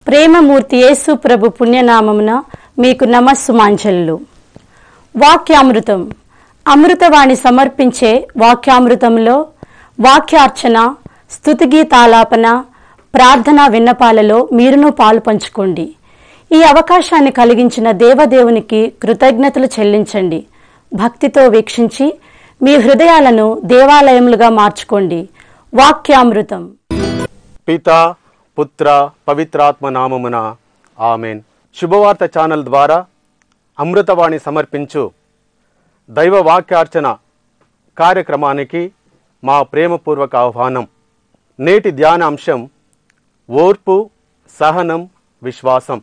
ప్రేమమూర్తి యేసు ప్రభు పుణ్యనామమున మీకు నమస్సుమాంజలు వాక్యామృతం అమృతవాణి సమర్పించే వాక్యామృతంలో వాక్యార్చన స్తుతిగీతాలాపన ప్రార్థనా విన్నపాలలో మీరును పాలు పంచుకోండి ఈ అవకాశాన్ని కలిగించిన దేవదేవునికి కృతజ్ఞతలు చెల్లించండి భక్తితో వీక్షించి మీ హృదయాలను దేవాలయములుగా మార్చుకోండి వాక్యామృతం పిత పుత్ర పవిత్రాత్మ నామమున ఆమెన్ శుభవార్త ఛానల్ ద్వారా అమృతవాణి సమర్పించు దైవ వాక్యార్చన కార్యక్రమానికి మా ప్రేమపూర్వక ఆహ్వానం నేటి ధ్యాన అంశం ఓర్పు సహనం విశ్వాసం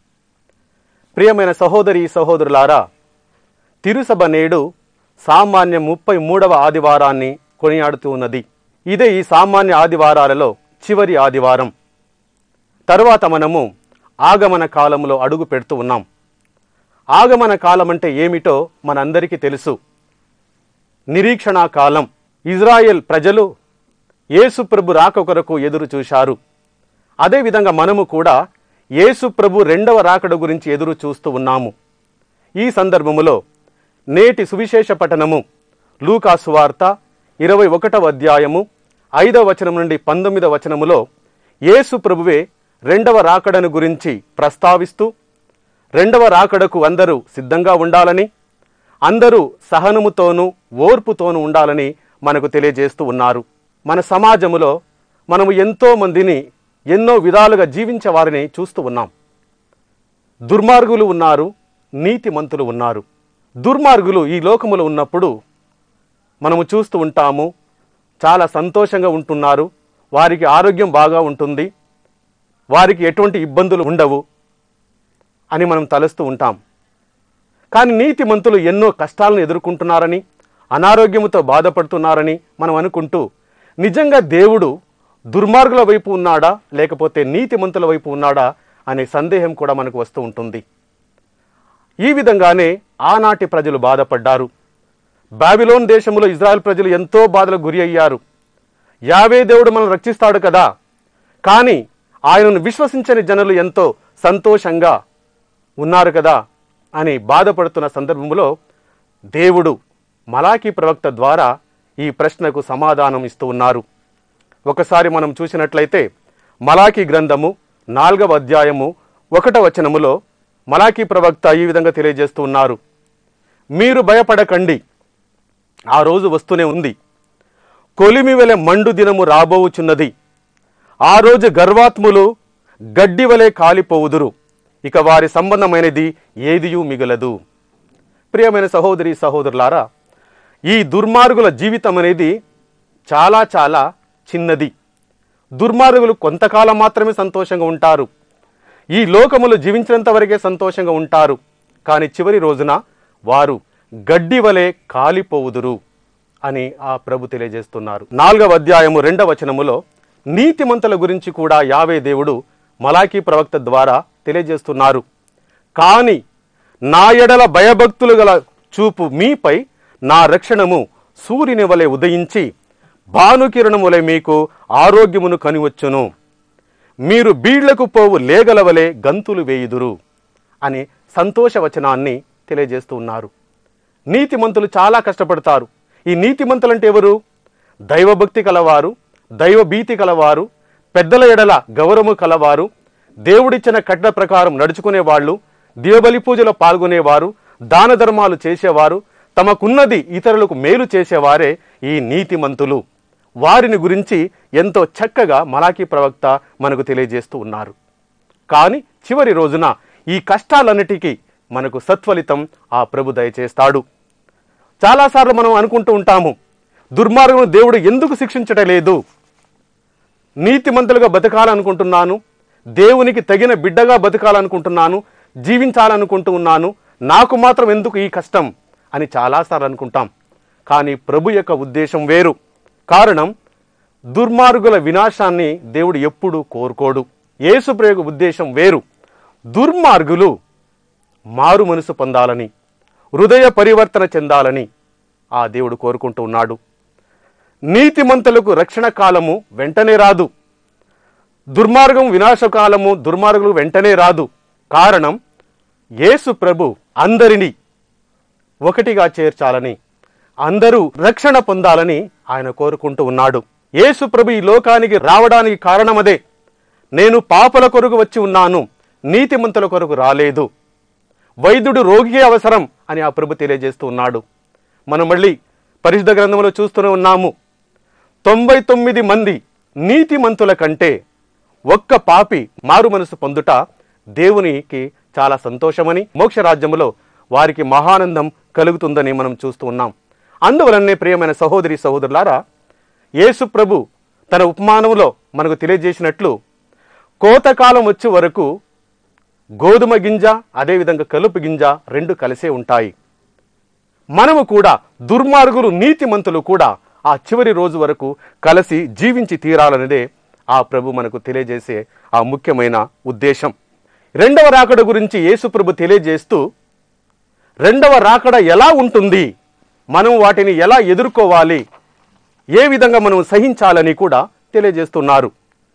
ప్రియమైన సహోదరి సహోదరులారా తిరుసభ నేడు సామాన్య ముప్పై మూడవ ఆదివారాన్ని కొనియాడుతూ ఉన్నది ఇదే ఈ సామాన్య ఆదివారాలలో చివరి ఆదివారం తరువాత మనము ఆగమన కాలంలో అడుగు పెడుతూ ఉన్నాం ఆగమన కాలం అంటే ఏమిటో మనందరికీ తెలుసు నిరీక్షణా కాలం ఇజ్రాయెల్ ప్రజలు యేసు ప్రభు రాక కొరకు ఎదురు చూశారు అదేవిధంగా మనము కూడా యేసు ప్రభు రెండవ రాకడ గురించి ఎదురు చూస్తూ ఉన్నాము ఈ సందర్భములో నేటి సువిశేష పఠనము లూకాసు వార్త ఇరవై ఒకటవ అధ్యాయము ఐదవ వచనం నుండి పంతొమ్మిదవ వచనములో యేసు ప్రభువే రెండవ రాకడను గురించి ప్రస్తావిస్తూ రెండవ రాకడకు అందరూ సిద్ధంగా ఉండాలని అందరూ సహనముతోనూ ఓర్పుతోనూ ఉండాలని మనకు తెలియజేస్తూ ఉన్నారు మన సమాజములో మనము ఎంతో మందిని ఎన్నో విధాలుగా జీవించే వారిని చూస్తూ ఉన్నాం దుర్మార్గులు ఉన్నారు నీతిమంతులు ఉన్నారు దుర్మార్గులు ఈ లోకములో ఉన్నప్పుడు మనము చూస్తూ ఉంటాము చాలా సంతోషంగా ఉంటున్నారు వారికి ఆరోగ్యం బాగా ఉంటుంది వారికి ఎటువంటి ఇబ్బందులు ఉండవు అని మనం తలుస్తూ ఉంటాం కానీ నీతిమంతులు ఎన్నో కష్టాలను ఎదుర్కొంటున్నారని అనారోగ్యముతో బాధపడుతున్నారని మనం అనుకుంటూ నిజంగా దేవుడు దుర్మార్గుల వైపు ఉన్నాడా లేకపోతే నీతిమంతుల వైపు ఉన్నాడా అనే సందేహం కూడా మనకు వస్తూ ఉంటుంది ఈ విధంగానే ఆనాటి ప్రజలు బాధపడ్డారు బాబిలోన్ దేశంలో ఇజ్రాయెల్ ప్రజలు ఎంతో బాధలకు గురి అయ్యారు యావే దేవుడు మనం రక్షిస్తాడు కదా కానీ ఆయనను విశ్వసించని జనులు ఎంతో సంతోషంగా ఉన్నారు కదా అని బాధపడుతున్న సందర్భంలో దేవుడు మలాకీ ప్రవక్త ద్వారా ఈ ప్రశ్నకు సమాధానం ఇస్తూ ఉన్నారు ఒకసారి మనం చూసినట్లయితే మలాకీ గ్రంథము నాలుగవ అధ్యాయము ఒకటవ వచనములో మలాకీ ప్రవక్త ఈ విధంగా తెలియజేస్తూ ఉన్నారు మీరు భయపడకండి ఆ రోజు వస్తూనే ఉంది కొలిమి వెలె మండు దినము రాబోవుచున్నది ఆ రోజు గర్వాత్ములు గడ్డి వలె కాలిపోవుదురు ఇక వారి సంబంధమైనది ఏదియూ మిగలదు ప్రియమైన సహోదరి సహోదరులారా ఈ దుర్మార్గుల జీవితం అనేది చాలా చాలా చిన్నది దుర్మార్గులు కొంతకాలం మాత్రమే సంతోషంగా ఉంటారు ఈ లోకములు జీవించినంత వరకే సంతోషంగా ఉంటారు కానీ చివరి రోజున వారు గడ్డి వలె కాలిపోవుదురు అని ఆ ప్రభు తెలియజేస్తున్నారు నాలుగవ అధ్యాయము రెండవ వచనములో నీతిమంతుల గురించి కూడా యావే దేవుడు మలాకీ ప్రవక్త ద్వారా తెలియజేస్తున్నారు కాని నా ఎడల భయభక్తులు గల చూపు మీపై నా రక్షణము సూర్యుని వలె ఉదయించి భానుకిరణం వలె మీకు ఆరోగ్యమును కనివచ్చును మీరు బీళ్లకు పోవు లేగల వలె గంతులు వేయుదురు అని సంతోషవచనాన్ని తెలియజేస్తూ ఉన్నారు నీతిమంతులు చాలా కష్టపడతారు ఈ నీతిమంతులంటే ఎవరు దైవభక్తి కలవారు దైవభీతి కలవారు పెద్దల ఎడల గౌరవము కలవారు దేవుడిచ్చిన కట్న ప్రకారం నడుచుకునే వాళ్ళు దేవబలి పూజలో పాల్గొనేవారు దాన ధర్మాలు చేసేవారు తమకున్నది ఇతరులకు మేలు చేసేవారే ఈ నీతిమంతులు వారిని గురించి ఎంతో చక్కగా మలాకీ ప్రవక్త మనకు తెలియజేస్తూ ఉన్నారు కానీ చివరి రోజున ఈ కష్టాలన్నిటికీ మనకు సత్ఫలితం ఆ ప్రభు దయచేస్తాడు చాలాసార్లు మనం అనుకుంటూ ఉంటాము దుర్మార్గం దేవుడు ఎందుకు శిక్షించటం లేదు నీతిమంతులుగా బతకాలనుకుంటున్నాను దేవునికి తగిన బిడ్డగా బతకాలనుకుంటున్నాను జీవించాలనుకుంటూ ఉన్నాను నాకు మాత్రం ఎందుకు ఈ కష్టం అని చాలాసార్లు అనుకుంటాం కానీ ప్రభు యొక్క ఉద్దేశం వేరు కారణం దుర్మార్గుల వినాశాన్ని దేవుడు ఎప్పుడూ కోరుకోడు యేసు ప్రేమ ఉద్దేశం వేరు దుర్మార్గులు మారు మనసు పొందాలని హృదయ పరివర్తన చెందాలని ఆ దేవుడు కోరుకుంటూ ఉన్నాడు నీతిమంతులకు రక్షణ కాలము వెంటనే రాదు దుర్మార్గం వినాశకాలము దుర్మార్గులు వెంటనే రాదు కారణం యేసు ప్రభు అందరినీ ఒకటిగా చేర్చాలని అందరూ రక్షణ పొందాలని ఆయన కోరుకుంటూ ఉన్నాడు యేసు ప్రభు ఈ లోకానికి రావడానికి కారణమదే నేను పాపల కొరకు వచ్చి ఉన్నాను నీతిమంతుల కొరకు రాలేదు వైద్యుడు రోగికి అవసరం అని ఆ ప్రభు తెలియజేస్తూ ఉన్నాడు మనం మళ్ళీ పరిశుద్ధ గ్రంథంలో చూస్తూనే ఉన్నాము తొంభై తొమ్మిది మంది నీతిమంతుల కంటే ఒక్క పాపి మారు మనసు పొందుట దేవునికి చాలా సంతోషమని మోక్ష రాజ్యములో వారికి మహానందం కలుగుతుందని మనం చూస్తూ ఉన్నాం అందువలనే ప్రియమైన సహోదరి సహోదరులారా యేసు ప్రభు తన ఉపమానంలో మనకు తెలియజేసినట్లు కోతకాలం వచ్చే వరకు గోధుమ గింజ అదేవిధంగా కలుపు గింజ రెండు కలిసే ఉంటాయి మనము కూడా దుర్మార్గులు నీతిమంతులు కూడా ఆ చివరి రోజు వరకు కలిసి జీవించి తీరాలనేదే ఆ ప్రభు మనకు తెలియజేసే ఆ ముఖ్యమైన ఉద్దేశం రెండవ రాకడ గురించి యేసు ప్రభు తెలియజేస్తూ రెండవ రాకడ ఎలా ఉంటుంది మనం వాటిని ఎలా ఎదుర్కోవాలి ఏ విధంగా మనం సహించాలని కూడా తెలియజేస్తున్నారు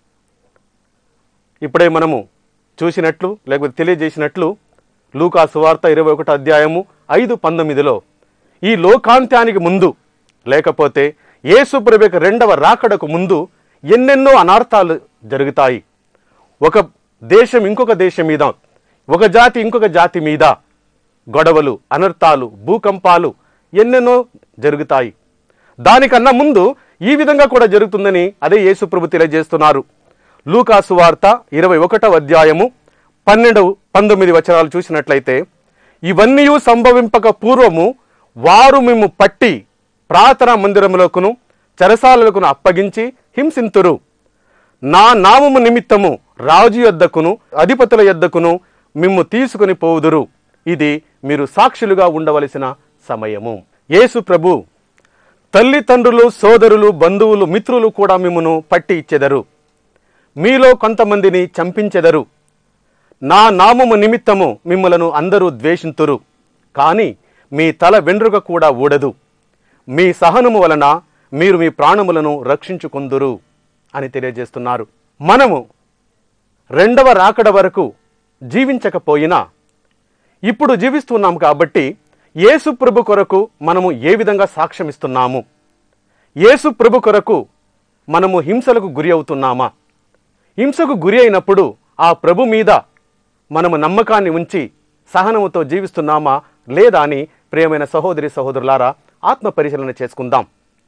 ఇప్పుడే మనము చూసినట్లు లేకపోతే తెలియజేసినట్లు లూకా సువార్త ఇరవై ఒకటి అధ్యాయము ఐదు పంతొమ్మిదిలో ఈ లోకాంత్యానికి ముందు లేకపోతే యేసు ప్రభు యొక్క రెండవ రాకడకు ముందు ఎన్నెన్నో అనార్థాలు జరుగుతాయి ఒక దేశం ఇంకొక దేశం మీద ఒక జాతి ఇంకొక జాతి మీద గొడవలు అనర్థాలు భూకంపాలు ఎన్నెన్నో జరుగుతాయి దానికన్నా ముందు ఈ విధంగా కూడా జరుగుతుందని అదే యేసు ప్రభు తెలియజేస్తున్నారు లూకాసు వార్త ఇరవై ఒకటవ అధ్యాయము పన్నెండు పంతొమ్మిది వచనాలు చూసినట్లయితే ఇవన్నీ సంభవింపక పూర్వము వారు మేము పట్టి ప్రార్థనా మందిరములకును చెరసాలకును అప్పగించి హింసింతురు నా నామము నిమిత్తము రాజు యొద్దకును అధిపతుల యొద్దకును మిమ్ము తీసుకుని పోవుదురు ఇది మీరు సాక్షులుగా ఉండవలసిన సమయము యేసు ప్రభు తల్లిదండ్రులు సోదరులు బంధువులు మిత్రులు కూడా మిమ్మును పట్టి ఇచ్చెదరు మీలో కొంతమందిని చంపించెదరు నా నామము నిమిత్తము మిమ్మలను అందరూ ద్వేషింతురు కానీ మీ తల వెండ్రుక కూడా ఊడదు మీ సహనము వలన మీరు మీ ప్రాణములను రక్షించుకుందురు అని తెలియజేస్తున్నారు మనము రెండవ రాకడ వరకు జీవించకపోయినా ఇప్పుడు జీవిస్తున్నాం కాబట్టి యేసు ప్రభు కొరకు మనము ఏ విధంగా సాక్ష్యం ఇస్తున్నాము యేసు ప్రభు కొరకు మనము హింసలకు గురి అవుతున్నామా హింసకు గురి అయినప్పుడు ఆ ప్రభు మీద మనము నమ్మకాన్ని ఉంచి సహనముతో జీవిస్తున్నామా లేదా అని ప్రియమైన సహోదరి సహోదరులారా ఆత్మ పరిశీలన చేసుకుందాం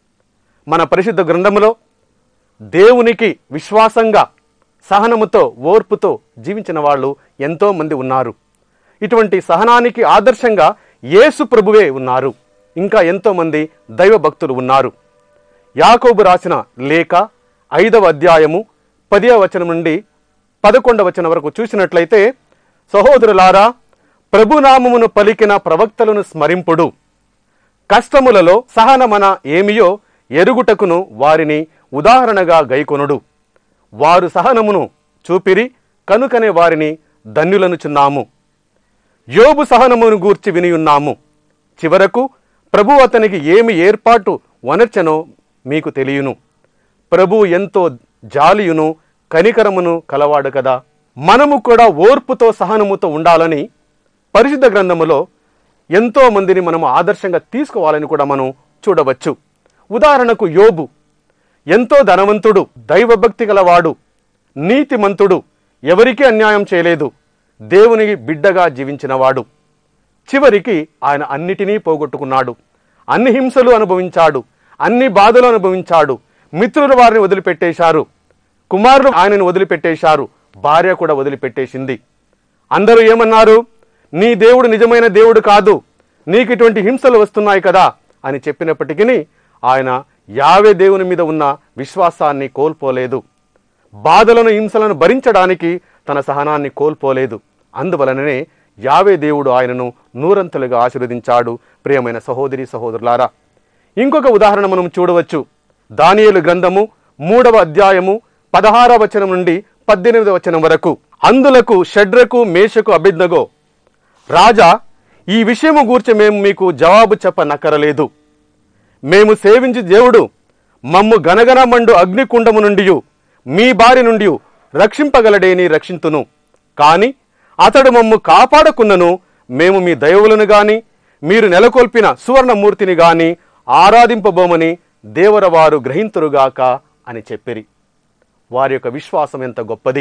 మన పరిశుద్ధ గ్రంథములో దేవునికి విశ్వాసంగా సహనముతో ఓర్పుతో జీవించిన వాళ్ళు ఎంతో మంది ఉన్నారు ఇటువంటి సహనానికి ఆదర్శంగా యేసు ప్రభువే ఉన్నారు ఇంకా ఎంతో మంది దైవ భక్తులు ఉన్నారు యాకోబు రాసిన లేఖ ఐదవ అధ్యాయము పదవ వచనం నుండి పదకొండవ వచనం వరకు చూసినట్లయితే సహోదరులారా ప్రభునామమును పలికిన ప్రవక్తలను స్మరింపుడు కష్టములలో సహనమన ఏమియో ఎరుగుటకును వారిని ఉదాహరణగా గైకొనుడు వారు సహనమును చూపిరి కనుకనే వారిని ధన్యులనుచున్నాము యోబు సహనమును గూర్చి వినియున్నాము చివరకు ప్రభు అతనికి ఏమి ఏర్పాటు వనర్చనో మీకు తెలియను ప్రభు ఎంతో జాలియును కనికరమును కలవాడు కదా మనము కూడా ఓర్పుతో సహనముతో ఉండాలని పరిశుద్ధ గ్రంథములో ఎంతో మందిని మనం ఆదర్శంగా తీసుకోవాలని కూడా మనం చూడవచ్చు ఉదాహరణకు యోబు ఎంతో ధనవంతుడు దైవభక్తి గలవాడు నీతిమంతుడు ఎవరికీ అన్యాయం చేయలేదు దేవునికి బిడ్డగా జీవించినవాడు చివరికి ఆయన అన్నిటినీ పోగొట్టుకున్నాడు అన్ని హింసలు అనుభవించాడు అన్ని బాధలు అనుభవించాడు మిత్రులు వారిని వదిలిపెట్టేశారు కుమారులు ఆయనను వదిలిపెట్టేశారు భార్య కూడా వదిలిపెట్టేసింది అందరూ ఏమన్నారు నీ దేవుడు నిజమైన దేవుడు కాదు నీకు ఇటువంటి హింసలు వస్తున్నాయి కదా అని చెప్పినప్పటికీ ఆయన యావే దేవుని మీద ఉన్న విశ్వాసాన్ని కోల్పోలేదు బాధలను హింసలను భరించడానికి తన సహనాన్ని కోల్పోలేదు అందువలననే యావే దేవుడు ఆయనను నూరంతలుగా ఆశీర్వదించాడు ప్రియమైన సహోదరి సహోదరులారా ఇంకొక ఉదాహరణ మనం చూడవచ్చు దానియేలు గ్రంథము మూడవ అధ్యాయము పదహారవ వచనం నుండి పద్దెనిమిదవ వచనం వరకు అందులకు షడ్రకు మేషకు అభిజ్ఞగో రాజా ఈ విషయము గూర్చి మేము మీకు జవాబు చెప్పనక్కరలేదు మేము సేవించి దేవుడు మమ్ము గనగన మండు అగ్నికుండము నుండి మీ బారి నుండి రక్షింపగలడేని రక్షింతును కాని అతడు మమ్ము కాపాడకున్నను మేము మీ దైవులను గాని మీరు నెలకొల్పిన సువర్ణమూర్తిని గాని ఆరాధింపబోమని దేవరవారు గ్రహింతురుగాక అని చెప్పిరి వారి యొక్క విశ్వాసం ఎంత గొప్పది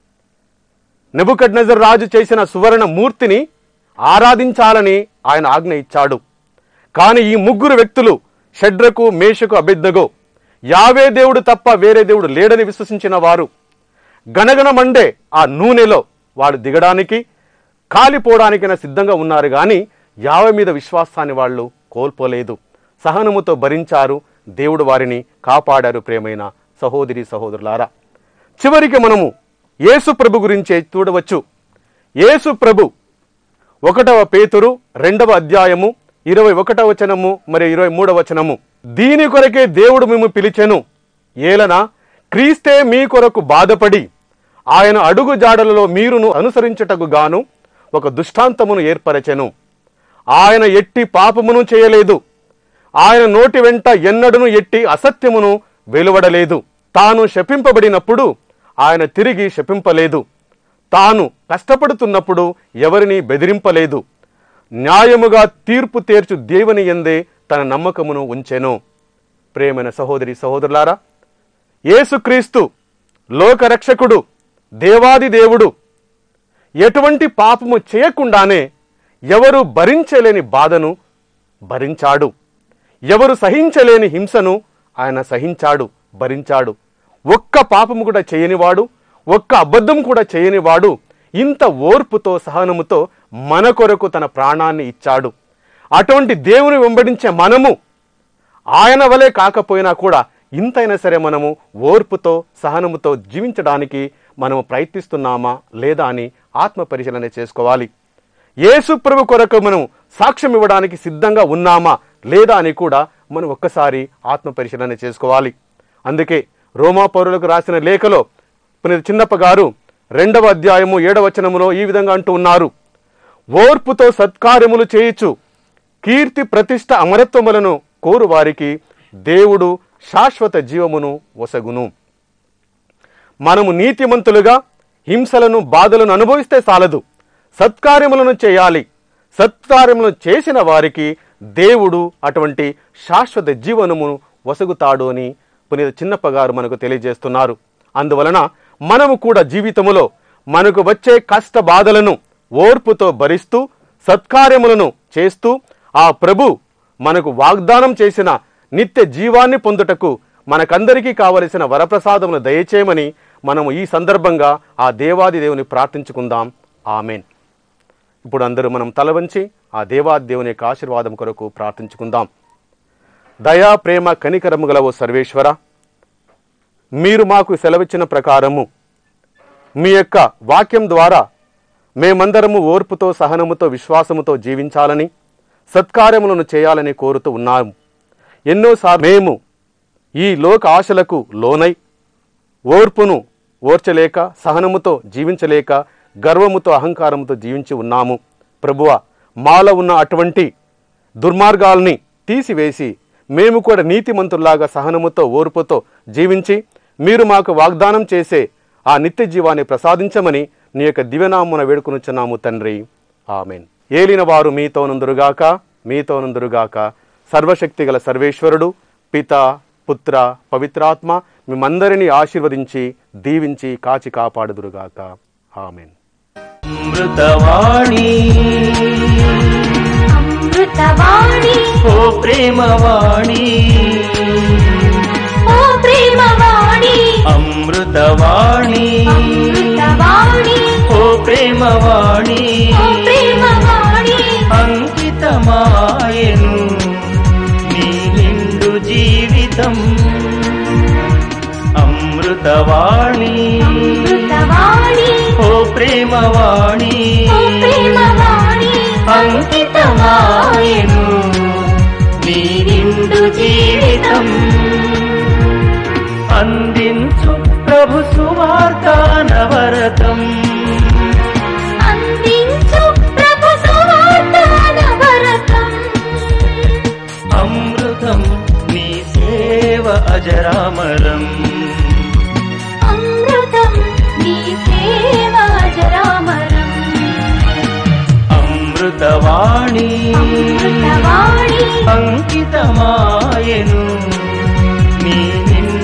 నెబుకడ్నజర్ రాజు చేసిన సువర్ణ మూర్తిని ఆరాధించాలని ఆయన ఆజ్ఞ ఇచ్చాడు కాని ఈ ముగ్గురు వ్యక్తులు షడ్రకు మేషకు అభిజ్ఞగో యావే దేవుడు తప్ప వేరే దేవుడు లేడని విశ్వసించిన వారు గనగన మండే ఆ నూనెలో వాడు దిగడానికి కాలిపోవడానికైనా సిద్ధంగా ఉన్నారు గాని యావ మీద విశ్వాసాన్ని వాళ్ళు కోల్పోలేదు సహనముతో భరించారు దేవుడు వారిని కాపాడారు ప్రేమైన సహోదరి సహోదరులారా చివరికి మనము యేసు ప్రభు గురించే చూడవచ్చు యేసు ప్రభు ఒకటవ పేతురు రెండవ అధ్యాయము ఇరవై ఒకటవ వచనము మరి ఇరవై మూడవ వచనము దీని కొరకే దేవుడు మేము పిలిచెను ఏలన క్రీస్తే మీ కొరకు బాధపడి ఆయన అడుగు జాడలలో మీరును అనుసరించుటకు గాను ఒక దుష్టాంతమును ఏర్పరచెను ఆయన ఎట్టి పాపమును చేయలేదు ఆయన నోటి వెంట ఎన్నడను ఎట్టి అసత్యమును వెలువడలేదు తాను శపింపబడినప్పుడు ఆయన తిరిగి శపింపలేదు తాను కష్టపడుతున్నప్పుడు ఎవరిని బెదిరింపలేదు న్యాయముగా తీర్పు తీర్చు దేవుని ఎందే తన నమ్మకమును ఉంచెను ప్రేమైన సహోదరి సహోదరులారా యేసుక్రీస్తు లోకరక్షకుడు దేవాది దేవుడు ఎటువంటి పాపము చేయకుండానే ఎవరు భరించలేని బాధను భరించాడు ఎవరు సహించలేని హింసను ఆయన సహించాడు భరించాడు ఒక్క పాపము కూడా చేయనివాడు ఒక్క అబద్ధం కూడా చేయనివాడు ఇంత ఓర్పుతో సహనముతో మన కొరకు తన ప్రాణాన్ని ఇచ్చాడు అటువంటి దేవుని వెంబడించే మనము ఆయన వలె కాకపోయినా కూడా ఇంతైనా సరే మనము ఓర్పుతో సహనముతో జీవించడానికి మనము ప్రయత్నిస్తున్నామా లేదా అని ఆత్మ పరిశీలన చేసుకోవాలి యేసు ప్రభు కొరకు మనం సాక్ష్యం ఇవ్వడానికి సిద్ధంగా ఉన్నామా లేదా అని కూడా మనం ఒక్కసారి ఆత్మ పరిశీలన చేసుకోవాలి అందుకే రోమా పౌరులకు రాసిన లేఖలో పునీత చిన్నప్ప గారు రెండవ అధ్యాయము ఏడవ వచనములో ఈ విధంగా అంటూ ఉన్నారు ఓర్పుతో సత్కార్యములు చేయుచు కీర్తి ప్రతిష్ట అమరత్వములను కోరు వారికి దేవుడు శాశ్వత జీవమును ఒసగును మనము నీతిమంతులుగా హింసలను బాధలను అనుభవిస్తే చాలదు సత్కార్యములను చేయాలి సత్కార్యములను చేసిన వారికి దేవుడు అటువంటి శాశ్వత జీవనమును వసగుతాడు అని పునీత చిన్నప్ప గారు మనకు తెలియజేస్తున్నారు అందువలన మనము కూడా జీవితములో మనకు వచ్చే కష్ట బాధలను ఓర్పుతో భరిస్తూ సత్కార్యములను చేస్తూ ఆ ప్రభు మనకు వాగ్దానం చేసిన నిత్య జీవాన్ని పొందుటకు మనకందరికీ కావలసిన వరప్రసాదమును దయచేయమని మనము ఈ సందర్భంగా ఆ దేవాది దేవుని ప్రార్థించుకుందాం ఆమెన్ ఇప్పుడు అందరూ మనం తల వంచి ఆ దేవాది దేవుని యొక్క ఆశీర్వాదం కొరకు ప్రార్థించుకుందాం దయా ప్రేమ కనికరము గల ఓ సర్వేశ్వర మీరు మాకు సెలవిచ్చిన ప్రకారము మీ యొక్క వాక్యం ద్వారా మేమందరము ఓర్పుతో సహనముతో విశ్వాసముతో జీవించాలని సత్కార్యములను చేయాలని కోరుతూ ఉన్నాము ఎన్నోసార్లు మేము ఈ లోక ఆశలకు లోనై ఓర్పును ఓర్చలేక సహనముతో జీవించలేక గర్వముతో అహంకారముతో జీవించి ఉన్నాము ప్రభువ మాలో ఉన్న అటువంటి దుర్మార్గాల్ని తీసివేసి మేము కూడా నీతిమంతుల్లాగా సహనముతో ఓర్పుతో జీవించి మీరు మాకు వాగ్దానం చేసే ఆ నిత్య జీవాన్ని ప్రసాదించమని నీ యొక్క దివ్యనామున వేడుకొనుచున్నాము తండ్రి ఆమెన్ ఏలిన వారు మీతోనందురుగాక మీతోనందురుగాక సర్వశక్తి గల సర్వేశ్వరుడు పిత పుత్ర పవిత్రాత్మ మిమ్మందరినీ ఆశీర్వదించి దీవించి కాచి కాపాడుదురుగాక ఆమెన్ అమృతవాణి అమృతవాణి ఓ ప్రేమవాణి ఓ ప్రేమవాణి అమృతవాణి అమృతవాణి ఓ ప్రేమవాణి ఓ ప్రేమవాణి అంకితమాయను నీ నిండు జీవితం అమృతవాణి అమృతవాణి ఓ ప్రేమవాణి ఓ ప్రేమవాణి అంకితమాయను నీ నిండు జీవితం అందించు ప్రభు సువార్త నవరతం అందించు ప్రభు సువార్త నవరతం అమృతం నీ సేవ అజరామరం అమృతం నీ అంకితమాయను నీ నిండు